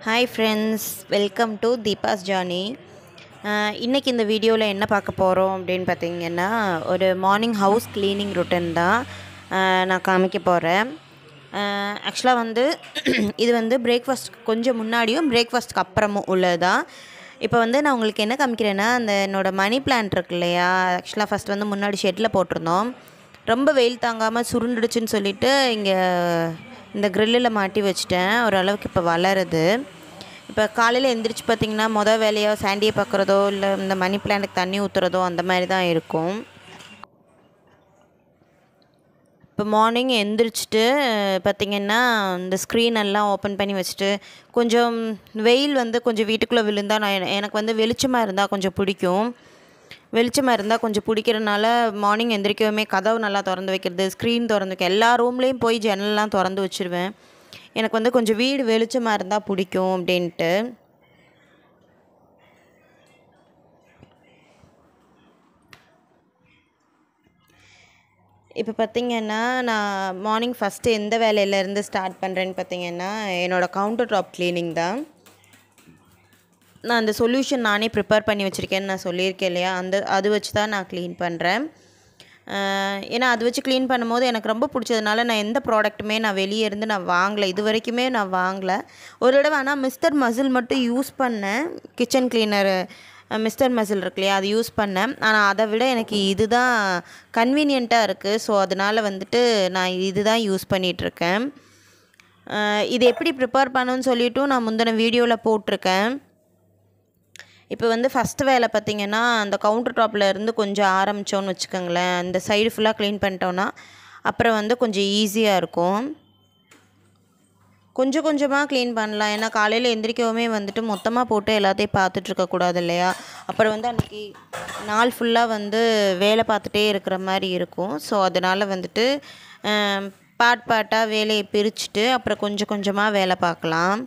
hi friends welcome to Deepa's ஜானி இன்றைக்கி இந்த வீடியோவில் என்ன பார்க்க போகிறோம் அப்படின்னு பார்த்தீங்கன்னா ஒரு மார்னிங் ஹவுஸ் க்ளீனிங் ரொட்டன் தான் ஆஹ் நான் காமிக்க போகிறேன் ஆக்சுவலாக வந்து இது வந்து பிரேக்ஃபாஸ்ட் கொஞ்சம் முன்னாடியும் பிரேக்ஃபாஸ்ட்க்கு அப்புறமும் உள்ளது தான் இப்போ வந்து நான் உங்களுக்கு என்ன காமிக்கிறேன்னா அந்த என்னோடய மணி பிளான்ட் இருக்கு இல்லையா ஆக்சுவலாக ஃபஸ்ட் வந்து முன்னாடி ஷெட்டில் போட்டிருந்தோம் ரொம்ப வெயில் தாங்காமல் சுருண்டுடுச்சுன்னு சொல்லிட்டு இங்கே இந்த க்ரில்லில் மாட்டி வச்சிட்டேன் ஓரளவுக்கு இப்போ வளருது இப்போ காலையில் எந்திரிச்சு பார்த்தீங்கன்னா மொதல் வேலையோ சாண்டியை பார்க்குறதோ இல்லை இந்த மணி பிளான்ட்டுக்கு தண்ணி ஊற்றுறதோ அந்த மாதிரி தான் இருக்கும் இப்போ மார்னிங் எந்திரிச்சிட்டு பார்த்திங்கன்னா இந்த ஸ்க்ரீன் எல்லாம் ஓப்பன் பண்ணி வச்சுட்டு கொஞ்சம் வெயில் வந்து கொஞ்சம் வீட்டுக்குள்ளே விழுந்தால் நான் என- எனக்கு வந்து வெளிச்சமாக இருந்தால் கொஞ்சம் பிடிக்கும் வெளிச்சமாக இருந்தால் கொஞ்சம் பிடிக்கிறனால மார்னிங் எந்திரிக்கவுமே கதவு நல்லா திறந்து வைக்கிறது ஸ்க்ரீன் திறந்து வைக்க எல்லா ரூம்லேயும் போய் ஜன்னல்லாம் திறந்து வச்சுருவேன் எனக்கு வந்து கொஞ்சம் வீடு வெளிச்சமாக இருந்தால் பிடிக்கும் அப்படின்ட்டு இப்போ பார்த்தீங்கன்னா நான் மார்னிங் ஃபஸ்ட்டு எந்த வேலையிலேருந்து ஸ்டார்ட் பண்ணுறேன்னு பார்த்தீங்கன்னா என்னோடய கவுண்டர் டாப் க்ளீனிங் தான் நான் அந்த சொல்யூஷன் நானே ப்ரிப்பேர் பண்ணி வச்சுருக்கேன்னு நான் சொல்லியிருக்கேன் இல்லையா அந்த அது வச்சு தான் நான் க்ளீன் பண்ணுறேன் ஏன்னா அது வச்சு க்ளீன் பண்ணும்போது எனக்கு ரொம்ப பிடிச்சதுனால நான் எந்த ப்ராடக்ட்டுமே நான் வெளியே இருந்து நான் வாங்கலை இது வரைக்குமே நான் வாங்கலை ஒரு தடவை ஆனால் மிஸ்டர் மசில் மட்டும் யூஸ் பண்ணேன் கிச்சன் கிளீனர் மிஸ்டர் மசில் இருக்கு இல்லையா அது யூஸ் பண்ணேன் ஆனால் அதை விட எனக்கு இதுதான் கன்வீனியண்ட்டாக இருக்குது ஸோ அதனால் வந்துட்டு நான் இதுதான் யூஸ் பண்ணிகிட்ருக்கேன் இது எப்படி ப்ரிப்பேர் பண்ணணும்னு சொல்லிட்டும் நான் முந்தின வீடியோவில் போட்டிருக்கேன் இப்போ வந்து ஃபஸ்ட்டு வேலை பார்த்தீங்கன்னா அந்த கவுண்டர் டாப்பில் இருந்து கொஞ்சம் ஆரம்பித்தோன்னு வச்சுக்கோங்களேன் அந்த சைடு ஃபுல்லாக க்ளீன் பண்ணிட்டோன்னா அப்புறம் வந்து கொஞ்சம் ஈஸியாக இருக்கும் கொஞ்சம் கொஞ்சமாக க்ளீன் பண்ணலாம் ஏன்னா காலையில் எந்திரிக்கவுமே வந்துட்டு மொத்தமாக போட்டு எல்லாத்தையும் பார்த்துட்டு இருக்கக்கூடாது இல்லையா அப்புறம் வந்து அன்றைக்கி நாள் ஃபுல்லாக வந்து வேலை பார்த்துட்டே இருக்கிற மாதிரி இருக்கும் ஸோ அதனால் வந்துட்டு பாட் பாட்டாக வேலையை பிரிச்சுட்டு அப்புறம் கொஞ்சம் கொஞ்சமாக வேலை பார்க்கலாம்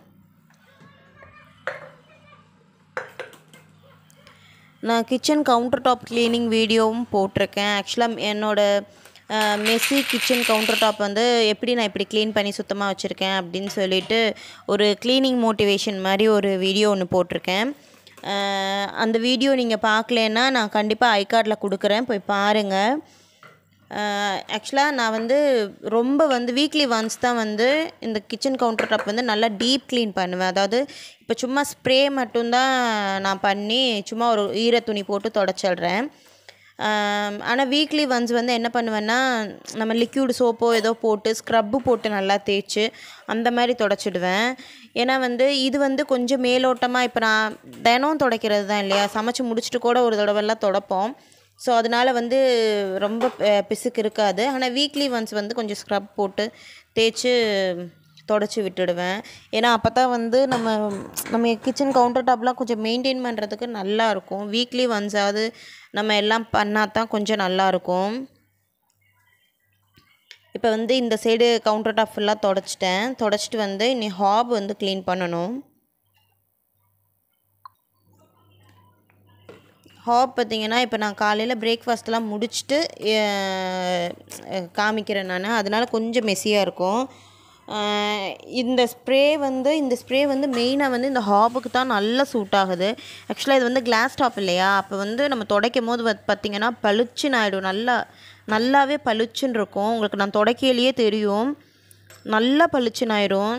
நான் கிச்சன் கவுண்டர் டாப் க்ளீனிங் வீடியோவும் போட்டிருக்கேன் ஆக்சுவலாக என்னோட மெஸ்ஸி கிச்சன் கவுண்டர் டாப் வந்து எப்படி நான் இப்படி க்ளீன் பண்ணி சுத்தமாக வச்சுருக்கேன் அப்படின்னு சொல்லிட்டு ஒரு க்ளீனிங் மோட்டிவேஷன் மாதிரி ஒரு வீடியோ ஒன்று போட்டிருக்கேன் அஹ் அந்த வீடியோ நீங்கள் பார்க்கலன்னா நான் கண்டிப்பாக ஐகார்டில் கொடுக்குறேன் போய் பாருங்கள் ஆக்சுவலாக நான் வந்து ரொம்ப வந்து வீக்லி ஒன்ஸ் தான் வந்து இந்த கிச்சன் கவுண்டர் டாப் வந்து நல்லா டீப் க்ளீன் பண்ணுவேன் அதாவது இப்போ சும்மா ஸ்ப்ரே மட்டும்தான் நான் பண்ணி சும்மா ஒரு ஈர துணி போட்டு தொடச்சிடுறேன் ஆனால் வீக்லி ஒன்ஸ் வந்து என்ன பண்ணுவேன்னா நம்ம லிக்யூடு சோப்போ ஏதோ போட்டு ஸ்க்ரப்பு போட்டு நல்லா தேய்ச்சி அந்த மாதிரி தொடச்சிடுவேன் ஏன்னா வந்து இது வந்து கொஞ்சம் மேலோட்டமாக இப்போ நான் தினம் துடைக்கிறது தான் இல்லையா சமைச்சு முடிச்சுட்டு கூட ஒரு தடவைலாம் துடைப்போம் ஸோ அதனால் வந்து ரொம்ப அஹ், பிசுக்கு இருக்காது ஆனால் வீக்லி ஒன்ஸ் வந்து கொஞ்சம் ஸ்க்ரப் போட்டு தேய்ச்சி தொடச்சி விட்டுடுவேன் ஏன்னா அப்போ தான் வந்து நம்ம நம்ம கிச்சன் கவுண்டர் டாப்லாம் கொஞ்சம் மெயின்டைன் பண்ணுறதுக்கு நல்லா இருக்கும் வீக்லி ஒன்ஸாவது நம்ம எல்லாம் பண்ணால் தான் கொஞ்சம் நல்லாயிருக்கும் இப்போ வந்து இந்த சைடு கவுண்டர் டாப் ஃபுல்லாக தொடச்சிட்டேன் தொடச்சிட்டு வந்து இனி ஹாப் வந்து க்ளீன் பண்ணணும் ஹாப் பார்த்தீங்கன்னா இப்போ நான் காலையில் பிரேக்ஃபாஸ்ட்லாம் முடிச்சுட்டு அஹ், அஹ், காமிக்கிறேன் நான் அதனால கொஞ்சம் மெஸ்ஸியாக இருக்கும் அஹ், இந்த ஸ்ப்ரே வந்து இந்த ஸ்ப்ரே வந்து மெயினாக வந்து இந்த ஹாபுக்கு தான் நல்லா சூட் ஆகுது ஆக்சுவலாக இது வந்து கிளாஸ் டாப் இல்லையா அப்போ வந்து நம்ம துடைக்கும் போது வந்து பார்த்திங்கன்னா பளிச்சுன்னு ஆகிடும் நல்லா நல்லாவே பளிச்சுன்னு இருக்கும் உங்களுக்கு நான் துடைக்கையிலேயே தெரியும் நல்லா பளிச்சுன்னு ஆயிடும்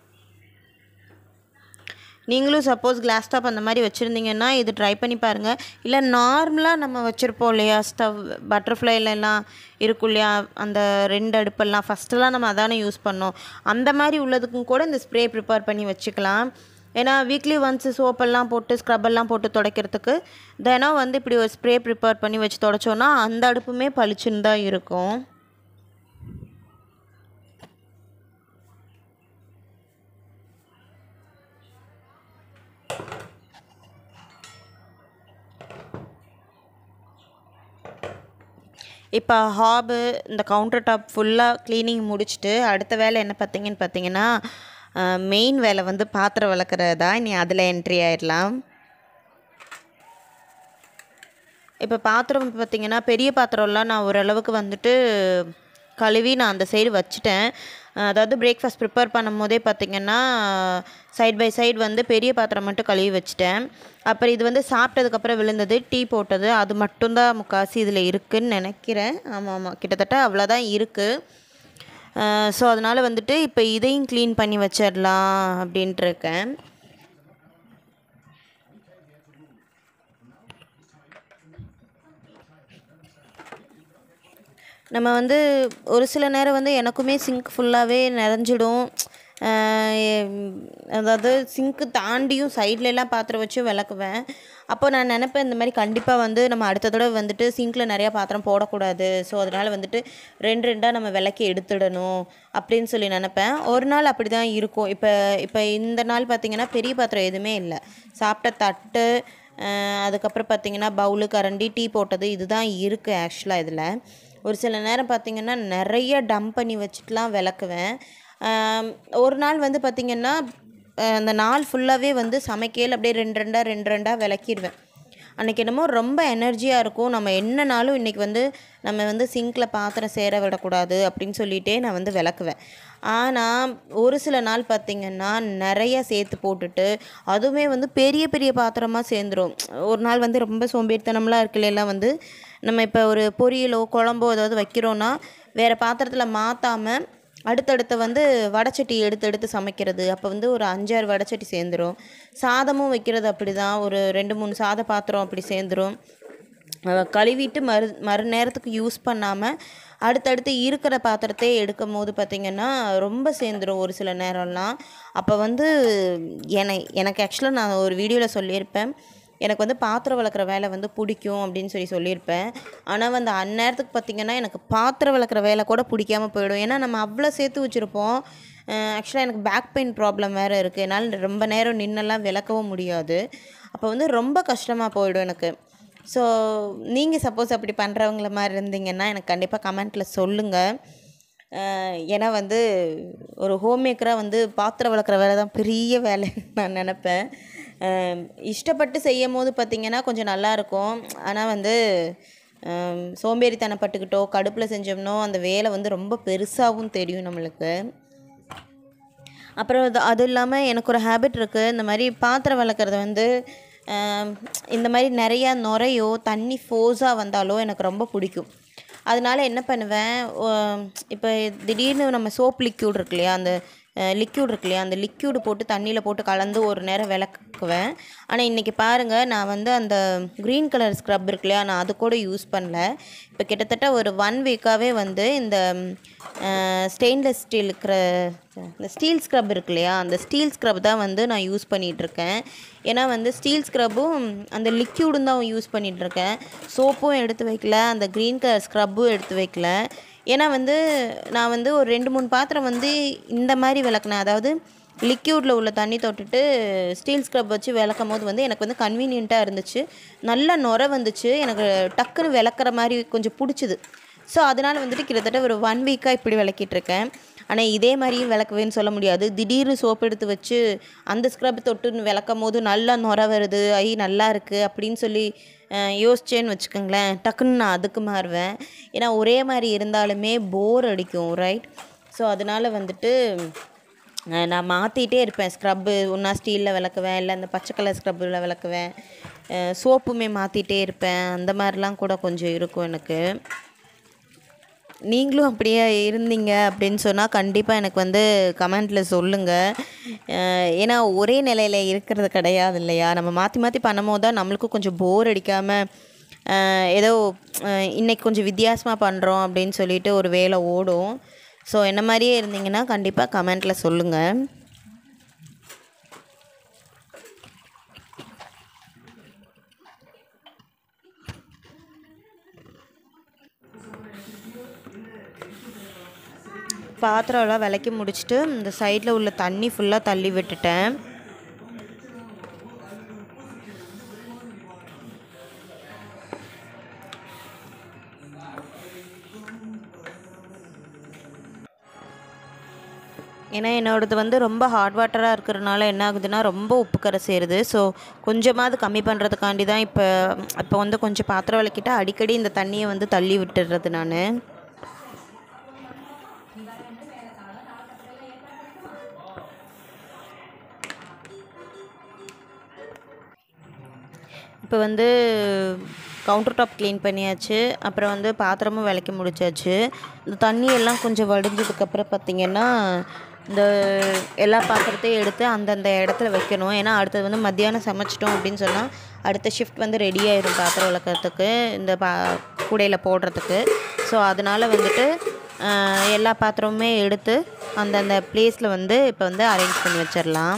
நீங்களும் சப்போஸ் கிளாஸ் டாப் அந்த மாதிரி வச்சுருந்தீங்கன்னா இது ட்ரை பண்ணி பாருங்கள் இல்லை நார்மலாக நம்ம வச்சுருப்போம் இல்லையா ஸ்டவ் பட்டர்ஃப்ளைலலாம் இருக்கும் இல்லையா அந்த ரெண்டு அடுப்பெல்லாம் ஃபஸ்ட்டெல்லாம் நம்ம அதானே யூஸ் பண்ணோம் அந்த மாதிரி உள்ளதுக்கும் கூட இந்த ஸ்ப்ரே ப்ரிப்பேர் பண்ணி வச்சுக்கலாம் ஏன்னா வீக்லி ஒன்ஸ் சோப்பெல்லாம் போட்டு ஸ்க்ரப்பெல்லாம் போட்டு துடைக்கிறதுக்கு தினம் வந்து இப்படி ஒரு ஸ்ப்ரே ப்ரிப்பேர் பண்ணி வச்சு துடைச்சோன்னா அந்த அடுப்புமே பளிச்சுன்னு தான் இருக்கும் இப்போ ஹாபு இந்த கவுண்டர் டாப் ஃபுல்லாக க்ளீனிங் முடிச்சுட்டு அடுத்த வேலை என்ன பார்த்தீங்கன்னு பார்த்தீங்கன்னா மெயின் வேலை வந்து பாத்திரம் விளக்குறது தான் இனி அதில் என்ட்ரி ஆயிடலாம் இப்போ பாத்திரம் பார்த்தீங்கன்னா பெரிய பாத்திரம்லாம் நான் ஓரளவுக்கு வந்துட்டு கழுவி நான் அந்த சைடு வச்சுட்டேன் அதாவது பிரேக்ஃபாஸ்ட் ப்ரிப்பேர் பண்ணும் போதே பார்த்திங்கன்னா சைட் பை சைடு வந்து பெரிய பாத்திரம் மட்டும் கழுவி வச்சுட்டேன் அப்புறம் இது வந்து சாப்பிட்டதுக்கப்புறம் விழுந்தது டீ போட்டது அது மட்டும்தான் முக்காசி இதில் இருக்குதுன்னு நினைக்கிறேன் ஆமாம் ஆமாம் கிட்டத்தட்ட அவ்வளோதான் இருக்குது ஸோ அதனால் வந்துட்டு இப்போ இதையும் க்ளீன் பண்ணி வச்சிடலாம் அப்படின்ட்டு இருக்கேன் நம்ம வந்து ஒரு சில நேரம் வந்து எனக்குமே சிங்க் ஃபுல்லாகவே நிறைஞ்சிடும் அதாவது சிங்க்கு தாண்டியும் சைட்லலாம் பாத்திரம் வச்சு விளக்குவேன் அப்போ நான் நினப்பேன் இந்த மாதிரி கண்டிப்பாக வந்து நம்ம அடுத்த தடவை வந்துட்டு சிங்க்கில் நிறையா பாத்திரம் போடக்கூடாது ஸோ அதனால் வந்துட்டு ரெண்டு ரெண்டாக நம்ம விளக்கி எடுத்துடணும் அப்படின்னு சொல்லி நினப்பேன் ஒரு நாள் அப்படி தான் இருக்கும் இப்போ இப்போ இந்த நாள் பார்த்திங்கன்னா பெரிய பாத்திரம் எதுவுமே இல்லை சாப்பிட்ட தட்டு அதுக்கப்புறம் பார்த்திங்கன்னா பவுலு கரண்டி டீ போட்டது இதுதான் இருக்குது ஆக்சுவலாக இதில் ஒரு சில நேரம் பார்த்திங்கன்னா நிறைய டம்ப் பண்ணி வச்சுட்டுலாம் விளக்குவேன் ஒரு நாள் வந்து பார்த்திங்கன்னா அந்த நாள் ஃபுல்லாகவே வந்து சமைக்கையில் அப்படியே ரெண்டு ரெண்டாக ரெண்டு ரெண்டாக விளக்கிடுவேன் அன்றைக்கி என்னமோ ரொம்ப எனர்ஜியாக இருக்கும் நம்ம என்னனாலும் இன்றைக்கி வந்து நம்ம வந்து சிங்கில் பாத்திரம் சேர விடக்கூடாது அப்படின்னு சொல்லிகிட்டே நான் வந்து விளக்குவேன் ஆனால் ஒரு சில நாள் பார்த்திங்கன்னா நிறைய சேர்த்து போட்டுட்டு அதுவுமே வந்து பெரிய பெரிய பாத்திரமாக சேர்ந்துடும் ஒரு நாள் வந்து ரொம்ப சோம்பேறித்தனம்லாம் இருக்குல்லாம் வந்து நம்ம இப்போ ஒரு பொரியலோ குழம்போ ஏதாவது வைக்கிறோன்னா வேறு பாத்திரத்தில் மாற்றாமல் அடுத்தடுத்து வந்து வடச்சட்டி எடுத்து எடுத்து சமைக்கிறது அப்போ வந்து ஒரு அஞ்சாறு வடச்சட்டி சேர்ந்துடும் சாதமும் வைக்கிறது அப்படி தான் ஒரு ரெண்டு மூணு சாத பாத்திரம் அப்படி சேர்ந்துடும் கழுவிட்டு மறு மறு நேரத்துக்கு யூஸ் பண்ணாமல் அடுத்தடுத்து இருக்கிற பாத்திரத்தை எடுக்கும் போது பார்த்திங்கன்னா ரொம்ப சேர்ந்துடும் ஒரு சில நேரம்லாம் அப்போ வந்து என எனக்கு ஆக்சுவலாக நான் ஒரு வீடியோவில் சொல்லியிருப்பேன் எனக்கு வந்து பாத்திரம் வளர்க்குற வேலை வந்து பிடிக்கும் அப்படின்னு சொல்லி சொல்லியிருப்பேன் ஆனால் வந்து அந்நேரத்துக்கு பார்த்திங்கன்னா எனக்கு பாத்திரம் வளர்க்குற வேலை கூட பிடிக்காம போயிடும் ஏன்னா நம்ம அவ்வளோ சேர்த்து வச்சுருப்போம் ஆக்சுவலாக எனக்கு பேக் பெயின் ப்ராப்ளம் வேறு இருக்குது என்னால் ரொம்ப நேரம் நின்னெல்லாம் விளக்கவும் முடியாது அப்போ வந்து ரொம்ப கஷ்டமாக போயிடும் எனக்கு ஸோ நீங்கள் சப்போஸ் அப்படி பண்ணுறவங்கள மாதிரி இருந்தீங்கன்னா எனக்கு கண்டிப்பாக கமெண்ட்டில் சொல்லுங்கள் ஏன்னா வந்து ஒரு ஹோம் மேக்கராக வந்து பாத்திரம் வளர்க்குற வேலை தான் பெரிய வேலை நான் நினப்பேன் இஷ்டப்பட்டு செய்யும் போது பார்த்திங்கன்னா கொஞ்சம் நல்லாயிருக்கும் ஆனால் வந்து சோம்பேறித்தனப்பட்டுக்கிட்டோ கடுப்பில் செஞ்சோம்னோ அந்த வேலை வந்து ரொம்ப பெருசாகவும் தெரியும் நம்மளுக்கு அப்புறம் அது அது இல்லாமல் எனக்கு ஒரு ஹேபிட் இருக்குது இந்த மாதிரி பாத்திரம் வளர்க்குறது வந்து இந்த மாதிரி நிறையா நுரையோ தண்ணி ஃபோர்ஸாக வந்தாலோ எனக்கு ரொம்ப பிடிக்கும் அதனால என்ன பண்ணுவேன் இப்போ திடீர்னு நம்ம சோப் லிக்யூட் இருக்கு இல்லையா அந்த லிக்யூட் இருக்கு இல்லையா அந்த லிக்யூடு போட்டு தண்ணியில் போட்டு கலந்து ஒரு நேரம் விளக்குவேன் ஆனால் இன்றைக்கி பாருங்கள் நான் வந்து அந்த க்ரீன் கலர் ஸ்க்ரப் இருக்கு இல்லையா நான் அது கூட யூஸ் பண்ணல இப்போ கிட்டத்தட்ட ஒரு ஒன் வீக்காகவே வந்து இந்த ஸ்டெயின்லெஸ் ஸ்டீல் இருக்கிற இந்த ஸ்டீல் ஸ்க்ரப் இருக்கு இல்லையா அந்த ஸ்டீல் ஸ்க்ரப் தான் வந்து நான் யூஸ் பண்ணிகிட்ருக்கேன் ஏன்னா வந்து ஸ்டீல் ஸ்க்ரப்பும் அந்த லிக்யூடும் தான் யூஸ் பண்ணிகிட்ருக்கேன் சோப்பும் எடுத்து வைக்கல அந்த க்ரீன் கலர் ஸ்க்ரப்பும் எடுத்து வைக்கல ஏன்னா வந்து நான் வந்து ஒரு ரெண்டு மூணு பாத்திரம் வந்து இந்த மாதிரி விளக்குனேன் அதாவது லிக்யூடில் உள்ள தண்ணி தொட்டுட்டு ஸ்டீல் ஸ்க்ரப் வச்சு விளக்கும் போது வந்து எனக்கு வந்து கன்வீனியண்ட்டாக இருந்துச்சு நல்ல நுர வந்துச்சு எனக்கு டக்குன்னு விளக்குற மாதிரி கொஞ்சம் பிடிச்சிது ஸோ அதனால் வந்துட்டு கிட்டத்தட்ட ஒரு ஒன் வீக்காக இப்படி விளக்கிட்டுருக்கேன் ஆனால் இதே மாதிரியும் விளக்குவேன்னு சொல்ல முடியாது திடீர்னு சோப் எடுத்து வச்சு அந்த ஸ்க்ரப் தொட்டு விளக்கும் போது நல்லா நுர வருது ஐ நல்லா இருக்குது அப்படின்னு சொல்லி யோசிச்சேன்னு வச்சுக்கோங்களேன் டக்குன்னு நான் அதுக்கு மாறுவேன் ஏன்னா ஒரே மாதிரி இருந்தாலுமே போர் அடிக்கும் ரைட் ஸோ அதனால் வந்துட்டு நான் மாற்றிட்டே இருப்பேன் ஸ்க்ரப்பு ஒன்றா ஸ்டீலில் விளக்குவேன் இல்லை அந்த பச்சை கலர் ஸ்க்ரப்பில் விளக்குவேன் சோப்புமே மாற்றிட்டே இருப்பேன் அந்த மாதிரிலாம் கூட கொஞ்சம் இருக்கும் எனக்கு நீங்களும் அப்படியே இருந்தீங்க அப்படின்னு சொன்னால் கண்டிப்பாக எனக்கு வந்து கமெண்ட்டில் சொல்லுங்கள் ஏன்னா ஒரே நிலையில் இருக்கிறது கிடையாது இல்லையா நம்ம மாற்றி மாற்றி பண்ணும் போது தான் நம்மளுக்கும் கொஞ்சம் போர் அடிக்காமல் ஏதோ இன்றைக்கி கொஞ்சம் வித்தியாசமாக பண்ணுறோம் அப்படின்னு சொல்லிட்டு ஒரு வேலை ஓடும் ஸோ என்ன மாதிரியே இருந்தீங்கன்னா கண்டிப்பாக கமெண்ட்டில் சொல்லுங்கள் பாத்திரம்லாம் விளக்கி முடிச்சுட்டு இந்த சைடில் உள்ள தண்ணி ஃபுல்லாக தள்ளி விட்டுட்டேன் ஏன்னா என்னோடது வந்து ரொம்ப ஹாட் வாட்டராக இருக்கிறனால என்ன ஆகுதுன்னா ரொம்ப உப்பு கரை சேருது ஸோ கொஞ்சமாவது கம்மி பண்ணுறதுக்காண்டி தான் இப்போ இப்போ வந்து கொஞ்சம் பாத்திரம் விளக்கிட்டு அடிக்கடி இந்த தண்ணியை வந்து தள்ளி விட்டுடுறது நான் இப்போ வந்து கவுண்டர் டாப் க்ளீன் பண்ணியாச்சு அப்புறம் வந்து பாத்திரமும் விளக்கி முடிச்சாச்சு இந்த தண்ணி எல்லாம் கொஞ்சம் வடிஞ்சதுக்கப்புறம் பார்த்திங்கன்னா இந்த எல்லா பாத்திரத்தையும் எடுத்து அந்தந்த இடத்துல வைக்கணும் ஏன்னா அடுத்தது வந்து மத்தியானம் சமைச்சிட்டோம் அப்படின்னு சொன்னால் அடுத்த ஷிஃப்ட் வந்து ரெடி ஆயிடும் பாத்திரம் விளக்கிறதுக்கு இந்த பா கூடையில் போடுறதுக்கு ஸோ அதனால் வந்துட்டு ஆஹ், எல்லா பாத்திரமுமே எடுத்து அந்தந்த ப்ளேஸில் வந்து இப்போ வந்து அரேஞ்ச் பண்ணி வச்சிடலாம்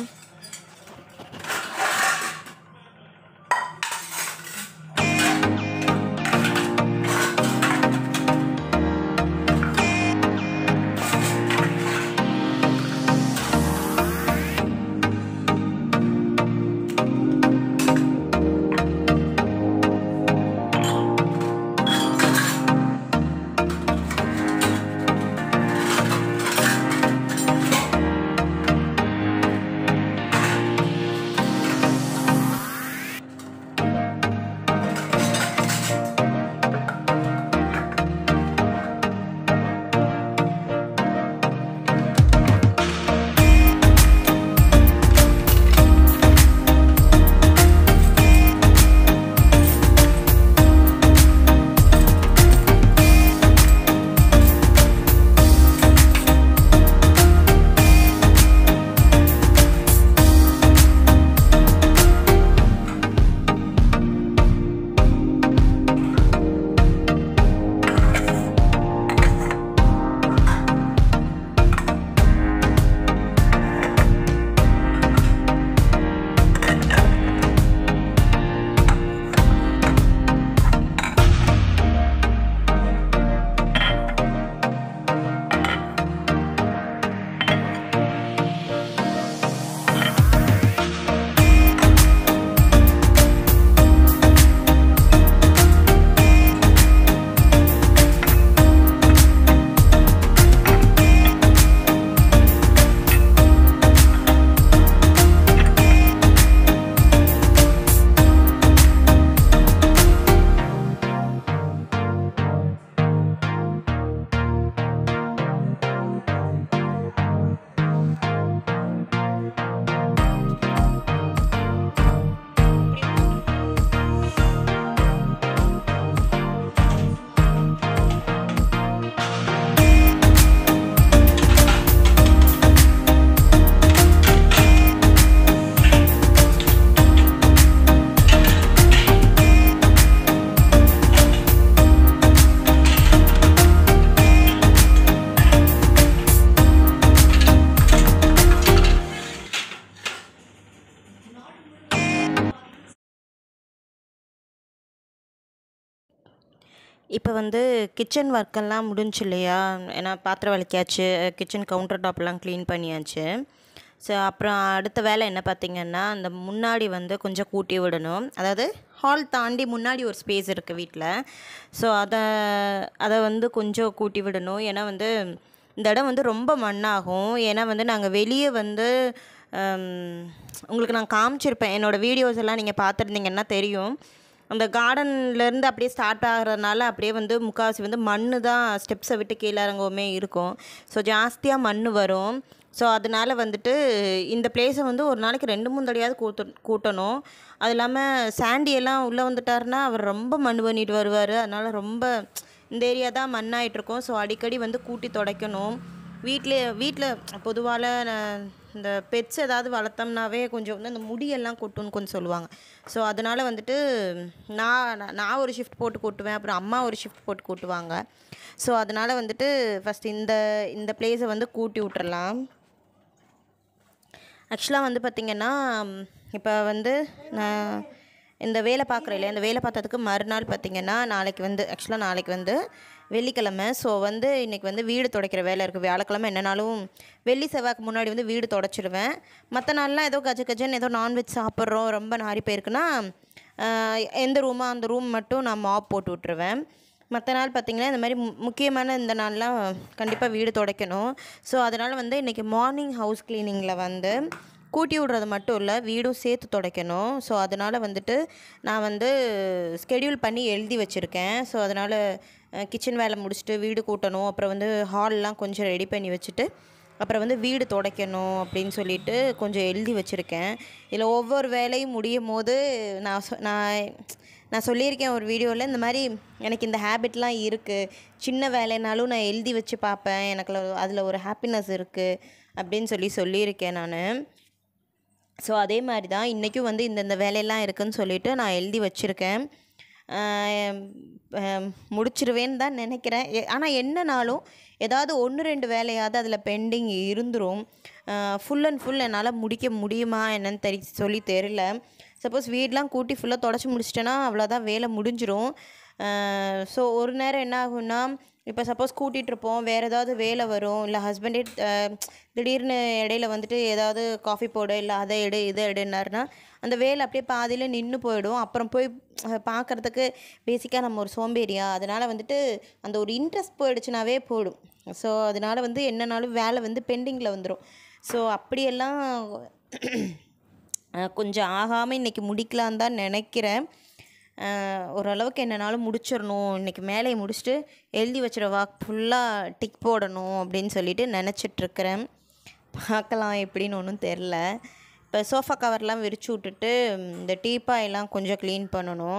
இப்போ வந்து கிச்சன் ஒர்க்கெல்லாம் முடிஞ்சு இல்லையா ஏன்னா பாத்திரம் விளக்கியாச்சு கிச்சன் கவுண்டர் டாப்லாம் க்ளீன் பண்ணியாச்சு ஸோ அப்புறம் அடுத்த வேலை என்ன பார்த்திங்கன்னா அந்த முன்னாடி வந்து கொஞ்சம் கூட்டி விடணும் அதாவது ஹால் தாண்டி முன்னாடி ஒரு ஸ்பேஸ் இருக்குது வீட்டில் ஸோ அதை அதை வந்து கொஞ்சம் கூட்டி விடணும் ஏன்னா வந்து இந்த இடம் வந்து ரொம்ப மண்ணாகும் ஏன்னா வந்து நாங்கள் வெளியே வந்து ஹம், உங்களுக்கு நான் காமிச்சிருப்பேன் என்னோடய வீடியோஸ் எல்லாம் நீங்கள் பார்த்துருந்தீங்கன்னா தெரியும் அந்த கார்டன்லேருந்து அப்படியே ஸ்டார்ட் ஆகிறதுனால அப்படியே வந்து முக்கால்வாசி வந்து மண் தான் ஸ்டெப்ஸை விட்டு கீழே இறங்கவுமே இருக்கும் ஸோ ஜாஸ்தியாக மண் வரும் ஸோ அதனால வந்துட்டு இந்த பிளேஸை வந்து ஒரு நாளைக்கு ரெண்டு மூணு தடையாவது கூட்டு கூட்டணும் அது இல்லாமல் சாண்டி எல்லாம் உள்ளே வந்துட்டாருன்னா அவர் ரொம்ப மண் பண்ணிட்டு வருவார் அதனால் ரொம்ப இந்த ஏரியா தான் மண்ணாயிட்டு இருக்கும் ஸோ அடிக்கடி வந்து கூட்டி துடைக்கணும் வீட்டில் வீட்டில் பொதுவால் இந்த பெட்ஸ் ஏதாவது வளர்த்தோம்னாவே கொஞ்சம் வந்து அந்த முடியெல்லாம் கொட்டுன்னு கொஞ்சம் சொல்லுவாங்க ஸோ அதனால் வந்துட்டு நான் நான்- நான் ஒரு ஷிஃப்ட் போட்டு கூட்டுவேன் அப்புறம் அம்மா ஒரு ஷிஃப்ட் போட்டு கூட்டுவாங்க ஸோ அதனால் வந்துட்டு ஃபஸ்ட் இந்த இந்த பிளேஸை வந்து கூட்டி விட்டுறலாம் ஆக்சுவலாக வந்து பார்த்திங்கன்னா இப்போ வந்து நான் இந்த வேலை பார்க்குறேன் இல்லையா இந்த வேலை பார்த்ததுக்கு மறுநாள் பார்த்திங்கன்னா நாளைக்கு வந்து ஆக்சுவலாக நாளைக்கு வந்து வெள்ளிக்கிழமை ஸோ வந்து இன்றைக்கி வந்து வீடு துடைக்கிற வேலை இருக்குது வியாழக்கிழமை என்னனாலும் வெள்ளி செவ்வாய்க்கு முன்னாடி வந்து வீடு தொடச்சிடுவேன் மற்ற நாள்லாம் ஏதோ கஜ கஜன்னு ஏதோ நான்வெஜ் சாப்பிட்றோம் ரொம்ப நாரி போயிருக்குன்னா ஆஹ், எந்த ரூமோ அந்த ரூம் மட்டும் நான் மாப் போட்டு விட்ருவேன் மற்ற நாள் பார்த்திங்கன்னா இந்த மாதிரி மு- முக்கியமான இந்த நாள்லாம் கண்டிப்பாக வீடு துடைக்கணும் ஸோ அதனால் வந்து இன்றைக்கி மார்னிங் ஹவுஸ் க்ளீனிங்கில் வந்து கூட்டி விடுறது மட்டும் இல்லை வீடும் சேர்த்து துடைக்கணும் ஸோ அதனால் வந்துட்டு நான் வந்து ஸ்கெடியூல் பண்ணி எழுதி வச்சுருக்கேன் ஸோ அதனால் கிச்சன் வேலை முடிச்சுட்டு வீடு கூட்டணும் அப்புறம் வந்து ஹால்லாம் கொஞ்சம் ரெடி பண்ணி வச்சுட்டு அப்புறம் வந்து வீடு துடைக்கணும் அப்படின்னு சொல்லிட்டு கொஞ்சம் எழுதி வச்சுருக்கேன் இதில் ஒவ்வொரு வேலையும் முடியும் போது நான் சொ நான் நான் சொல்லியிருக்கேன் ஒரு வீடியோவில் இந்த மாதிரி எனக்கு இந்த ஹேபிட்லாம் இருக்குது சின்ன வேலைனாலும் நான் எழுதி வச்சு பார்ப்பேன் எனக்கு அதில் ஒரு ஹாப்பினஸ் இருக்குது அப்படின்னு சொல்லி சொல்லியிருக்கேன் நான் ஸோ அதே மாதிரி தான் இன்றைக்கும் வந்து இந்தந்த வேலையெல்லாம் இருக்குதுன்னு சொல்லிட்டு நான் எழுதி வச்சுருக்கேன் முடிச்சிருவேன்னு தான் நினைக்கிறேன் ஆனால் என்னனாலும் ஏதாவது ஒன்று ரெண்டு வேலையாவது அதில் பெண்டிங் இருந்துரும் ஃபுல் அண்ட் ஃபுல் என்னால் முடிக்க முடியுமா என்னன்னு தெரி சொல்லி தெரில சப்போஸ் வீடெலாம் கூட்டி ஃபுல்லாக தொடச்சி முடிச்சிட்டேன்னா அவ்வளோதான் வேலை முடிஞ்சிரும் ஸோ ஒரு நேரம் என்ன ஆகும்னா இப்போ சப்போஸ் கூட்டிகிட்ருப்போம் வேறு ஏதாவது வேலை வரும் இல்லை ஹஸ்பண்டே திடீர்னு இடையில வந்துட்டு ஏதாவது காஃபி போடு இல்லை அதை எடு இதை எடுனாருனா அந்த வேலை அப்படியே பாதியில் நின்று போயிடும் அப்புறம் போய் பார்க்குறதுக்கு பேசிக்காக நம்ம ஒரு சோம்பேறியா அதனால் வந்துட்டு அந்த ஒரு இன்ட்ரெஸ்ட் போயிடுச்சுனாவே போயிடும் ஸோ அதனால் வந்து என்னனாலும் வேலை வந்து பெண்டிங்கில் வந்துடும் ஸோ அப்படியெல்லாம் கொஞ்சம் ஆகாமல் இன்றைக்கி முடிக்கலான்னு தான் நினைக்கிறேன் ஓரளவுக்கு என்னனாலும் முடிச்சிடணும் இன்றைக்கி மேலேயை முடிச்சுட்டு எழுதி வச்சுற வாக் ஃபுல்லாக டிக் போடணும் அப்படின்னு சொல்லிட்டு நினச்சிட்ருக்கிறேன் பார்க்கலாம் எப்படின்னு ஒன்றும் தெரில இப்போ சோஃபா கவர்லாம் விரித்து விட்டுட்டு இந்த டீப்பாயெல்லாம் கொஞ்சம் க்ளீன் பண்ணணும்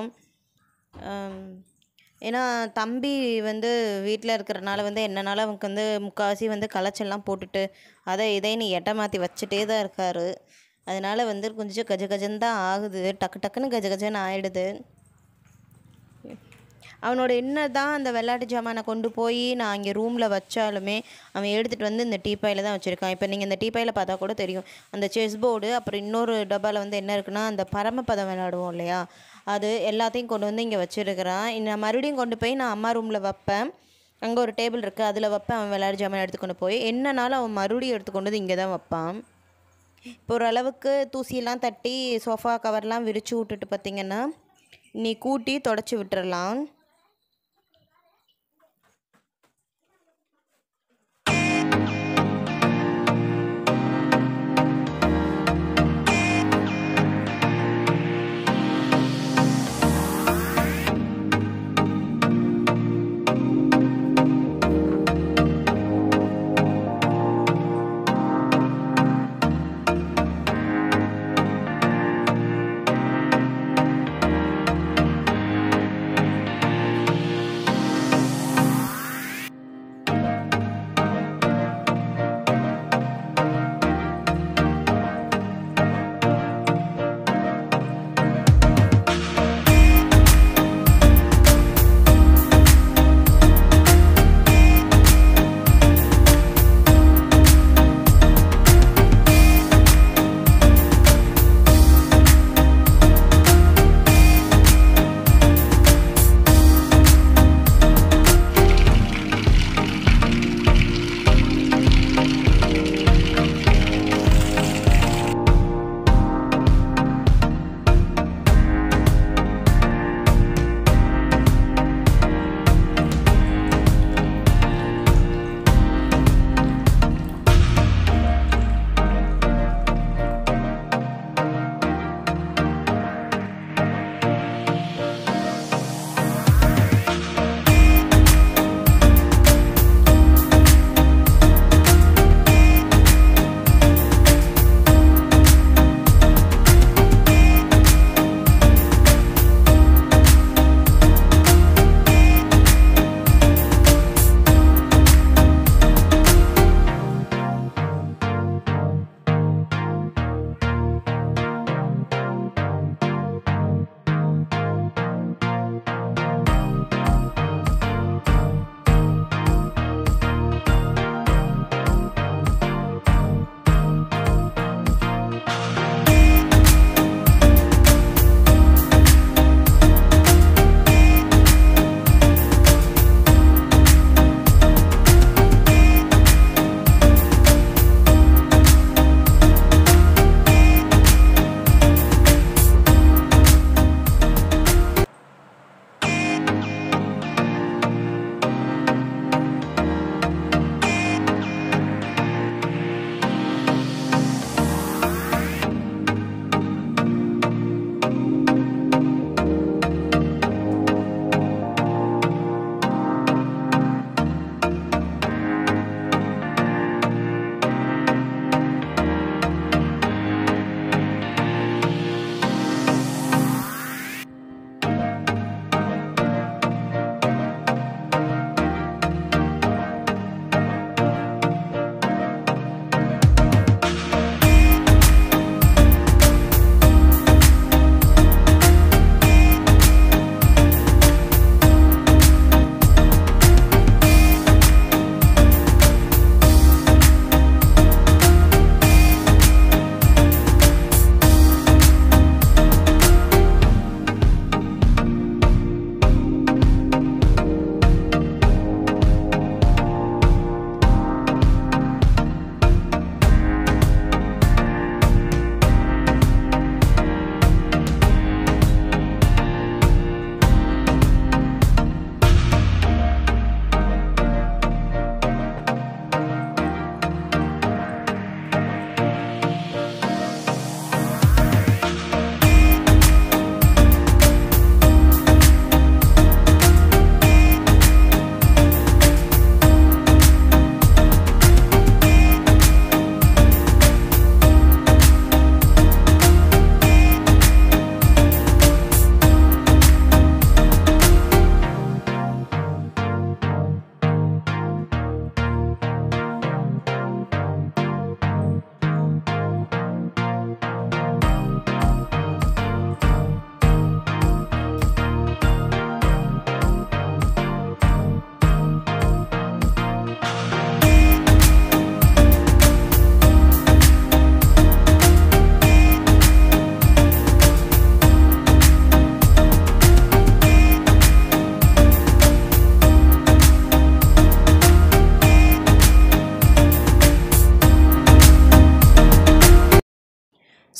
ஏன்னா தம்பி வந்து வீட்டில் இருக்கிறனால வந்து என்னனால அவனுக்கு வந்து முக்கால்வாசி வந்து களைச்சல்லாம் போட்டுட்டு அதை இதைன்னு எட்டை மாற்றி வச்சுட்டே தான் இருக்கார் அதனால் வந்து கொஞ்சம் கஜ கஜன்னு தான் ஆகுது டக்கு டக்குன்னு கஜ கஜன்னு ஆகிடுது அவனோட என்ன தான் அந்த விளையாட்டு ஜாமானை கொண்டு போய் நான் இங்கே ரூமில் வச்சாலுமே அவன் எடுத்துகிட்டு வந்து இந்த டீப்பாயில் தான் வச்சுருக்கான் இப்போ நீங்கள் இந்த டீப்பாயில் பார்த்தா கூட தெரியும் அந்த செஸ் போர்டு அப்புறம் இன்னொரு டப்பாவில் வந்து என்ன இருக்குன்னா அந்த பரமபதம் விளையாடுவோம் இல்லையா அது எல்லாத்தையும் கொண்டு வந்து இங்கே வச்சுருக்கிறான் நான் மறுபடியும் கொண்டு போய் நான் அம்மா ரூமில் வைப்பேன் அங்கே ஒரு டேபிள் இருக்குது அதில் வைப்பேன் அவன் விளையாட்டு ஜாமான் எடுத்துக்கொண்டு போய் என்னனாலும் அவன் மறுபடியும் எடுத்துக்கொண்டு வந்து இங்கே தான் வைப்பான் இப்போ ஓரளவுக்கு தூசியெல்லாம் தட்டி சோஃபா கவர்லாம் விரித்து விட்டுட்டு பார்த்திங்கன்னா நீ கூட்டி தொடச்சி விட்டுறலாம்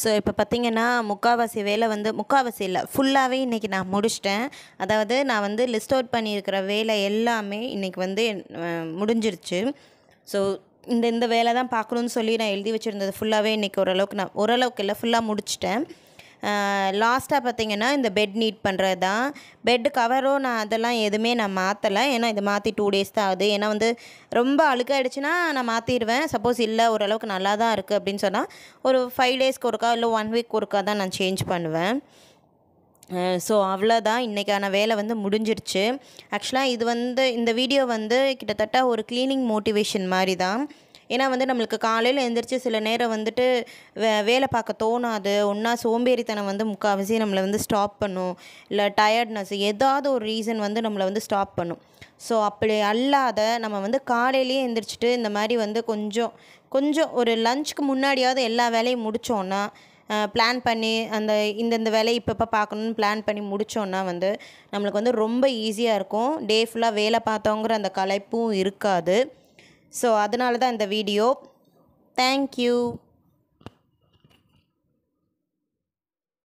ஸோ இப்போ பார்த்தீங்கன்னா முக்கால்வாசி வேலை வந்து முக்கால்வாசி இல்லை ஃபுல்லாகவே இன்றைக்கி நான் முடிச்சிட்டேன் அதாவது நான் வந்து லிஸ்ட் அவுட் பண்ணியிருக்கிற வேலை எல்லாமே இன்றைக்கி வந்து அஹ், முடிஞ்சிருச்சு ஸோ இந்த இந்த வேலை தான் பார்க்கணுன்னு சொல்லி நான் எழுதி வச்சுருந்தது ஃபுல்லாகவே இன்றைக்கி ஓரளவுக்கு நான் ஓரளவுக்கு இல்லை ஃபுல்லாக முடிச்சிட்டேன் லாஸ்ட்டாக பார்த்தீங்கன்னா இந்த பெட் நீட் பண்ணுறது தான் பெட் கவரோ நான் அதெல்லாம் எதுவுமே நான் மாற்றலை ஏன்னா இதை மாற்றி டூ டேஸ் தான் ஆகுது ஏன்னா வந்து ரொம்ப அழுக்காயிடுச்சுன்னா நான் மாற்றிடுவேன் சப்போஸ் இல்லை ஓரளவுக்கு நல்லா தான் இருக்குது அப்படின்னு சொன்னால் ஒரு ஃபைவ் டேஸ்க்கு ஒருக்கா இல்லை ஒன் வீக் ஒருக்கா தான் நான் சேஞ்ச் பண்ணுவேன் ஸோ அவ்வளோதான் இன்றைக்கான வேலை வந்து முடிஞ்சிருச்சு ஆக்சுவலாக இது வந்து இந்த வீடியோ வந்து கிட்டத்தட்ட ஒரு க்ளீனிங் மோட்டிவேஷன் மாதிரி தான் ஏன்னா வந்து நம்மளுக்கு காலையில் எழுந்திரிச்சு சில நேரம் வந்துட்டு வே வேலை பார்க்க தோணாது ஒன்றா சோம்பேறித்தனம் வந்து முக்கால்வாசி நம்மளை வந்து ஸ்டாப் பண்ணும் இல்லை டயர்ட்னஸ் ஏதாவது ஒரு ரீசன் வந்து நம்மளை வந்து ஸ்டாப் பண்ணும் ஸோ அப்படி அல்லாத நம்ம வந்து காலையிலேயே எழுந்திரிச்சிட்டு இந்த மாதிரி வந்து கொஞ்சம் கொஞ்சம் ஒரு லஞ்சுக்கு முன்னாடியாவது எல்லா வேலையும் முடித்தோன்னா பிளான் பண்ணி அந்த இந்தந்த வேலையை இப்பப்போ பார்க்கணுன்னு பிளான் பண்ணி முடித்தோன்னா வந்து நம்மளுக்கு வந்து ரொம்ப ஈஸியாக இருக்கும் டே ஃபுல்லாக வேலை பார்த்தோங்கிற அந்த களைப்பும் இருக்காது ஸோ அதனால தான் இந்த வீடியோ தேங்க்யூ